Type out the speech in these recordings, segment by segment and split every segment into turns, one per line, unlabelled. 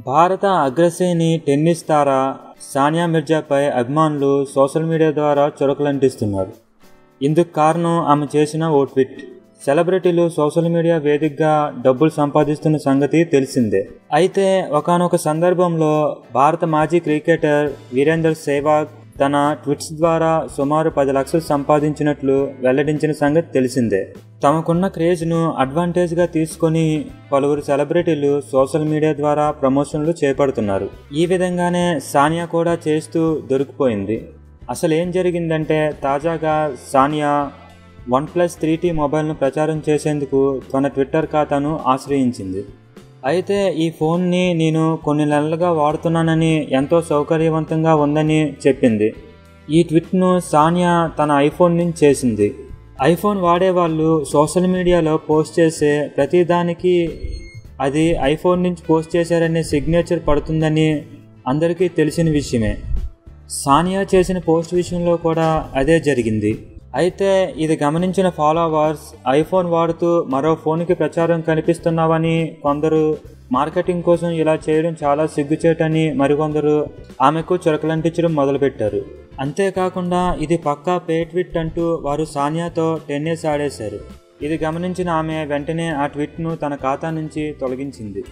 భారత అగ్రశ్రేణి టెన్నిస్ తార సానియా మిర్జాపై అభిమానులు సోషల్ మీడియా ద్వారా చురకలంటిస్తున్నారు ఇందుకు కారణం ఆమె చేసిన ఓ ట్వీట్ సెలబ్రిటీలు సోషల్ మీడియా వేదికగా డబ్బులు సంపాదిస్తున్న సంగతి తెలిసిందే అయితే ఒకానొక సందర్భంలో భారత మాజీ క్రికెటర్ వీరేందర్ సెహ్వాగ్ తన ట్వీట్స్ ద్వారా సుమారు పది లక్షలు సంపాదించినట్లు వెల్లడించిన సంగతి తెలిసిందే తమకున్న క్రేజ్ను అడ్వాంటేజ్గా తీసుకొని పలువురు సెలబ్రిటీలు సోషల్ మీడియా ద్వారా ప్రమోషన్లు చేపడుతున్నారు ఈ విధంగానే సానియా కూడా చేస్తూ దొరికిపోయింది అసలు ఏం జరిగిందంటే తాజాగా Sania one plus three T మొబైల్ను ప్రచారం చేసేందుకు తన ట్విట్టర్ ఖాతాను ఆశ్రయించింది అయితే ఈ ఫోన్ని నేను కొన్ని నెలలుగా వాడుతున్నానని ఎంతో సౌకర్యవంతంగా ఉందని చెప్పింది ఈ ట్విట్ను సానియా తన ఐఫోన్ నుంచి చేసింది ఐఫోన్ వాడేవాళ్ళు సోషల్ మీడియాలో పోస్ట్ చేసే ప్రతిదానికి అది ఐఫోన్ నుంచి పోస్ట్ చేశారనే సిగ్నేచర్ పడుతుందని అందరికీ తెలిసిన విషయమే సానియా చేసిన పోస్ట్ విషయంలో కూడా అదే జరిగింది అయితే ఇది గమనించిన ఫాలోవర్స్ ఐఫోన్ వాడుతూ మరో ఫోన్కి ప్రచారం కనిపిస్తున్నావని కొందరు మార్కెటింగ్ కోసం ఇలా చేయడం చాలా సిగ్గుచేటని మరికొందరు ఆమెకు చురకలంటించడం మొదలుపెట్టారు అంతేకాకుండా ఇది పక్కా పేట్విట్ అంటూ వారు సానియాతో టెన్నిస్ ఆడేశారు ఇది గమనించిన ఆమె వెంటనే ఆ ట్వీట్ను తన ఖాతా నుంచి తొలగించింది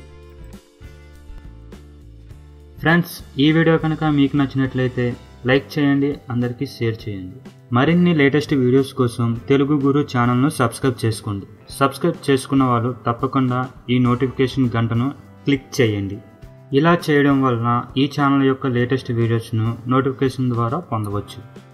ఫ్రెండ్స్ ఈ వీడియో కనుక మీకు నచ్చినట్లయితే లైక్ చేయండి అందరికీ షేర్ చేయండి మరిన్ని లేటెస్ట్ వీడియోస్ కోసం తెలుగు గురు ఛానల్ను సబ్స్క్రైబ్ చేసుకోండి సబ్స్క్రైబ్ చేసుకున్న వాళ్ళు తప్పకుండా ఈ నోటిఫికేషన్ గంటను క్లిక్ చేయండి ఇలా చేయడం వలన ఈ ఛానల్ యొక్క లేటెస్ట్ వీడియోస్ను నోటిఫికేషన్ ద్వారా పొందవచ్చు